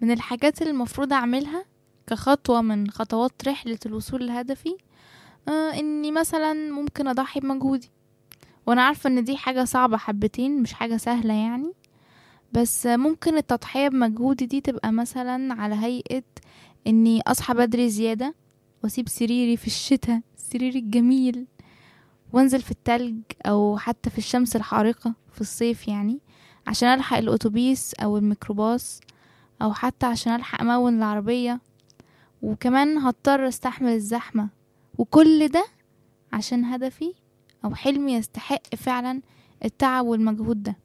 من الحاجات اللي المفروض اعملها كخطوة من خطوات رحلة الوصول لهدفي آه اني مثلا ممكن اضحي بمجهودي وانا عارفة ان دي حاجة صعبة حبتين مش حاجة سهلة يعني بس ممكن التضحية بمجهودي دي تبقى مثلا على هيئة اني اصحى بدري زيادة واسيب سريري في الشتاء السرير الجميل وانزل في التلج او حتى في الشمس الحارقة في الصيف يعني عشان الحق الاتوبيس او الميكروباص او حتى عشان الحق امون العربية وكمان هضطر استحمل الزحمة وكل ده عشان هدفي او حلمي يستحق فعلا التعب والمجهود ده